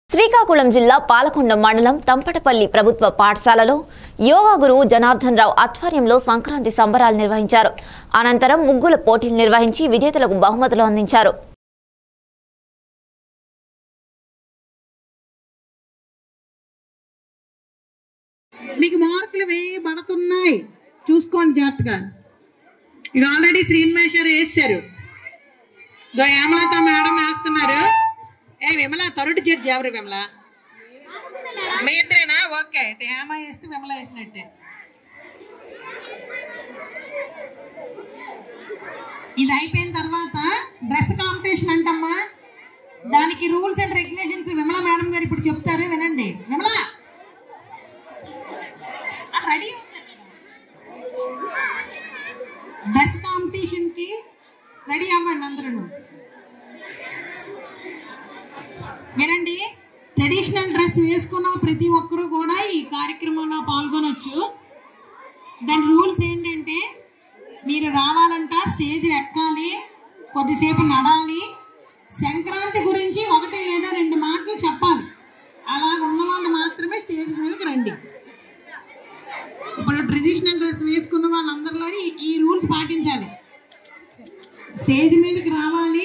శ్రీకాకుళం జిల్లా పాలకొండ మండలం తంపటపల్లి ప్రభుత్వ పాఠశాలలో యోగా గురువు జనార్దన్ రావు ఆధ్వర్యంలో సంక్రాంతి సంబరాలు నిర్వహించారు అనంతరం ముగ్గుల పోటీలు నిర్వహించి విజేతలకు బహుమతులు అందించారు మీకు మార్కులు వేయబడుతున్నాయి చూసుకోండి జాగ్రత్తగా ఇక ఆల్రెడీ శ్రీనిమేశ్వర్ వేసారు ఇదో హేమలత మేడం వేస్తున్నారు ఏ విమల తరుడు జడ్జి ఎవరు విమల మీ ఇద్దరేనా ఓకే అయితే హేమ వేస్తే విమల వేసినట్టే ఇది అయిపోయిన తర్వాత డ్రెస్ కాంపిటీషన్ అంటమ్మా దానికి rules and regulations Vimala madam గారు ఇప్పుడు చెప్తారు వినండి విమల రెడీ డ్రెస్ కాంపిటీషన్ కి రెడీ అవ్వండి అందరూ వినండి ట్రెడిషనల్ డ్రెస్ వేసుకున్న ప్రతి ఒక్కరూ కూడా ఈ కార్యక్రమంలో పాల్గొనొచ్చు దాని రూల్స్ ఏంటంటే మీరు రావాలంట స్టేజ్ ఎక్కాలి కొద్దిసేపు నడాలి సంక్రాంతి గురించి ఒకటి లేదా రెండు మాటలు చెప్పాలి అలా ఉన్న వాళ్ళు మాత్రమే స్టేజ్ మీదకి రండి ఇప్పుడు ట్రెడిషనల్ డ్రెస్ వేసుకున్న వాళ్ళందరిలో ఈ- ఈ రూల్స్ పాటించాలి స్టేజ్ మీదకి రావాలి